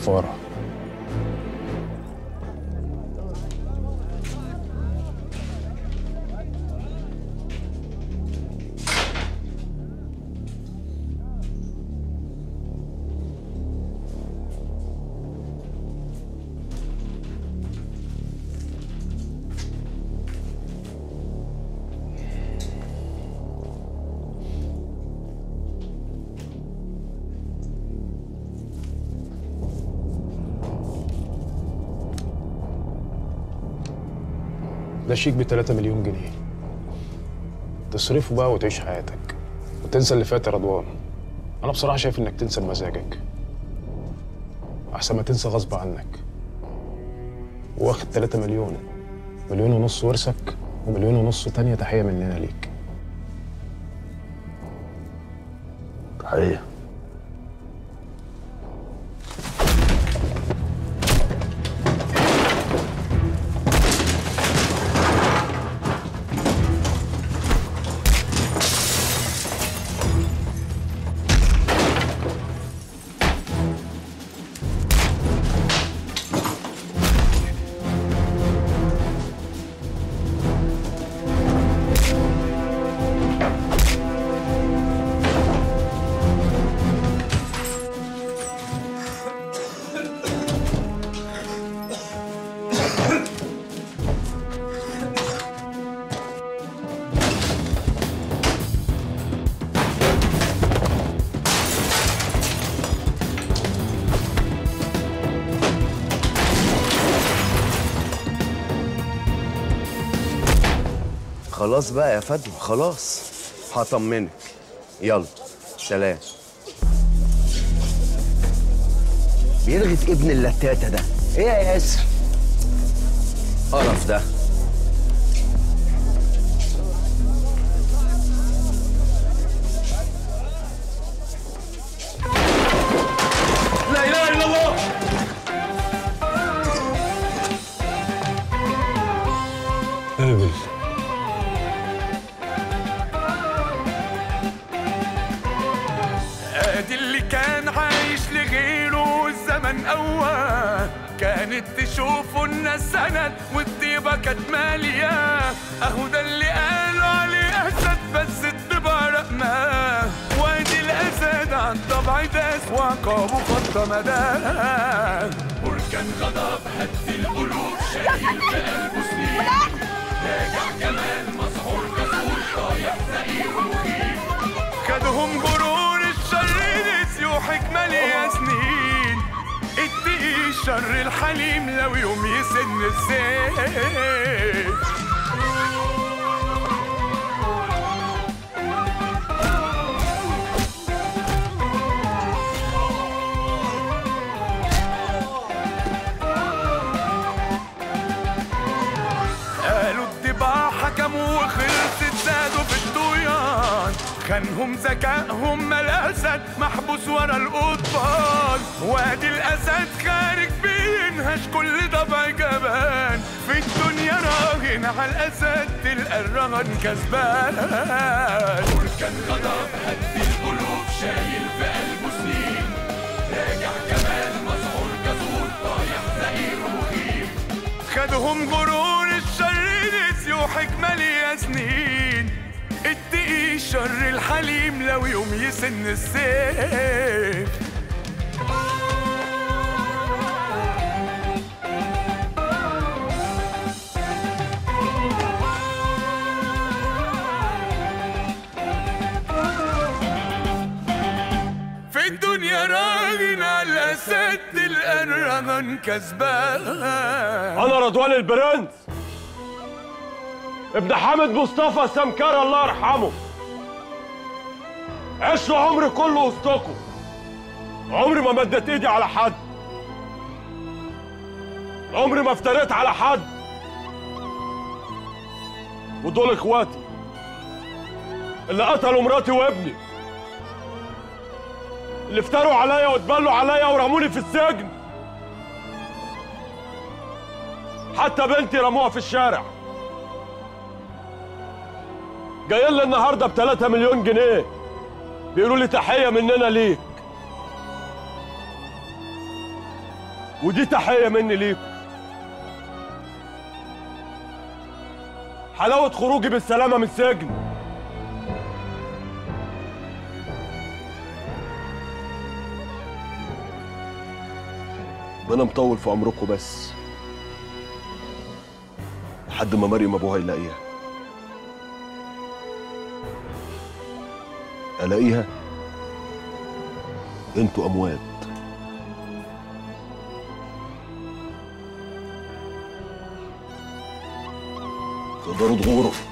السفاره ده شيك ب 3 مليون جنيه تصرفه بقى وتعيش حياتك وتنسى اللي فات يا رضوان انا بصراحه شايف انك تنسى بمزاجك احسن ما تنسى غصب عنك واخد 3 مليون مليون ونص ورثك ومليون ونص تانية تحية مننا ليك تحية خلاص بقى يا فدوى خلاص هطمنك يلا سلام بيرغت ابن اللتاتة ده ايه يا ياسر قرف ده لا اله الا الله قابل ادي اللي كان عايش لغيره الزمن اول كانت تشوفه الناس سند والطيبة كانت مالية اهو ده اللي قالوا عليه اسد بس الطبع رقمة وادي الاسد عن طبع داس وعقابه خط مدار بركان غضب هد القلوب شايل في قلبه سنين راجع كمان مسحور كسور طايح زئير ومخيف خدهم غرور الشر نسيوا حكمة ليا سنين اتقي الشر الحليم لو يوم يسن السيف قالوا الطباع حكموا وخلصت زادوا في الطغيان خانهم ذكائهم ما الاسد محبوس ورا القضبان وادي الاسد خارج بينهش كل ضبع جبان في الدنيا راهن على الاسد تلقى الرهن كسبان بركان غضب هد القلوب شايل في قلبه سنين راجع كمان مسعور كسور طايح زئير وخيف خدهم غرور الشر نسيوا حكمة ليا سنين اتقي الشر الحليم لو يوم يسن السيف في الدنيا راجل على سد الأرغن كسبان انا رضوان البرنس ابن حامد مصطفى سمكار الله يرحمه عشت عمري كله وسطكم عمري ما مدت ايدي على حد عمري ما افتريت على حد ودول اخواتي اللي قتلوا مراتي وابني اللي افتروا عليا واتبلوا عليا ورموني في السجن حتى بنتي رموها في الشارع جايين لي النهارده ب 3 مليون جنيه بيقولوا لي تحيه مننا ليك ودي تحيه مني ليكم حلاوه خروجي بالسلامه من السجن ربنا مطول في عمركم بس لحد ما مريم ابوها يلاقيها الاقيها انتوا اموات تقدروا تغوروا